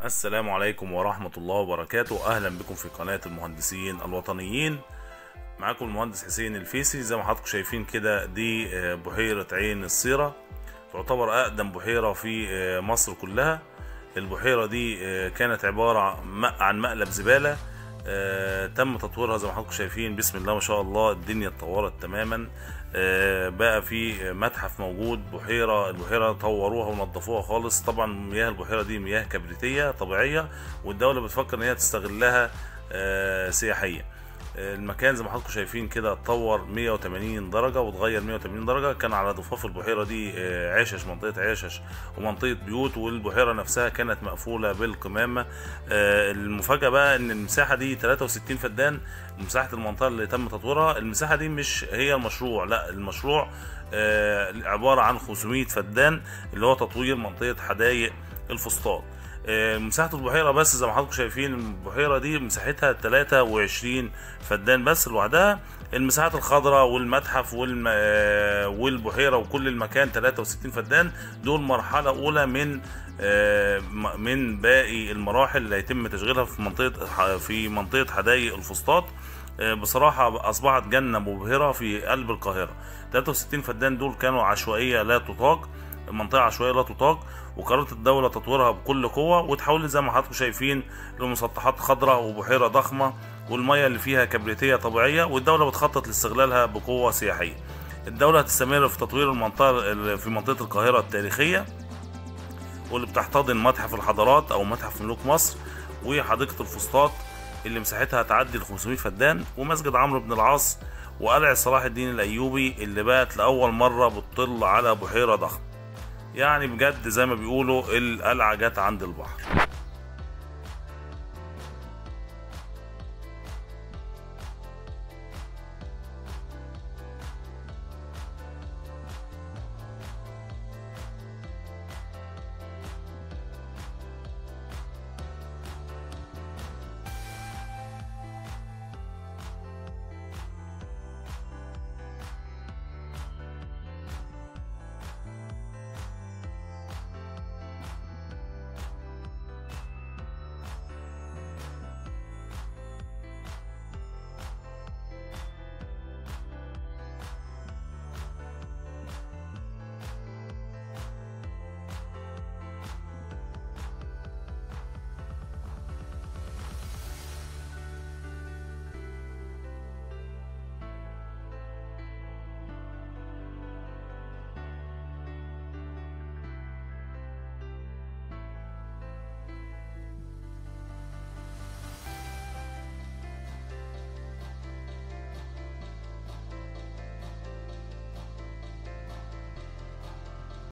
السلام عليكم ورحمة الله وبركاته أهلا بكم في قناة المهندسين الوطنيين معاكم المهندس حسين الفيسي زي ما حضراتكم شايفين كده دي آه، بحيرة عين الصيرة تعتبر أقدم بحيرة في آه، مصر كلها البحيرة دي آه، كانت عبارة م- عن مقلب زبالة آه، تم تطويرها زي ما حضراتكم شايفين بسم الله ما شاء الله الدنيا اتطورت تماما آه، بقى في متحف موجود بحيرة البحيرة طوروها ونظفوها خالص طبعا مياه البحيرة دي مياه كبريتية طبيعية والدولة بتفكر ان هي تستغلها آه، سياحية المكان زي ما حضراتكم شايفين كده اتطور 180 درجه واتغير 180 درجه كان على ضفاف البحيره دي آه، عشش منطقه عشش ومنطقه بيوت والبحيره نفسها كانت مقفوله بالقمامه آه، المفاجاه بقى ان المساحه دي 63 فدان مساحه المنطقه اللي تم تطويرها المساحه دي مش هي المشروع لا المشروع آه، عباره عن 500 فدان اللي هو تطوير منطقه حدائق الفسطاط آه، مساحة البحيرة بس زي ما حضراتكم شايفين البحيرة دي مساحتها 23 فدان بس لوحدها المساحات الخضراء والمتحف والم... آه، والبحيرة وكل المكان 63 فدان دول مرحلة أولى من آه، م- من باقي المراحل اللي هيتم تشغيلها في منطقة ح- في منطقة حدائق الفسطاط آه، بصراحة أصبحت جنة مبهرة في قلب القاهرة 63 فدان دول كانوا عشوائية لا تطاق منطقة عشوائية لا تطاق وقررت الدولة تطويرها بكل قوة وتحولت زي ما حضراتكم شايفين لمسطحات خضراء وبحيرة ضخمة والمية اللي فيها كبريتية طبيعية والدولة بتخطط لاستغلالها بقوة سياحية الدولة هتستمر في تطوير المنطقة في منطقة القاهرة التاريخية واللي بتحتضن متحف الحضارات أو متحف ملوك مصر وحديقة الفسطاط اللي مساحتها هتعدي ال 500 فدان ومسجد عمرو بن العاص وقلعة صلاح الدين الأيوبي اللي بقت لأول مرة بتطل على بحيرة ضخمة يعني بجد زي ما بيقولوا القلعة جت عند البحر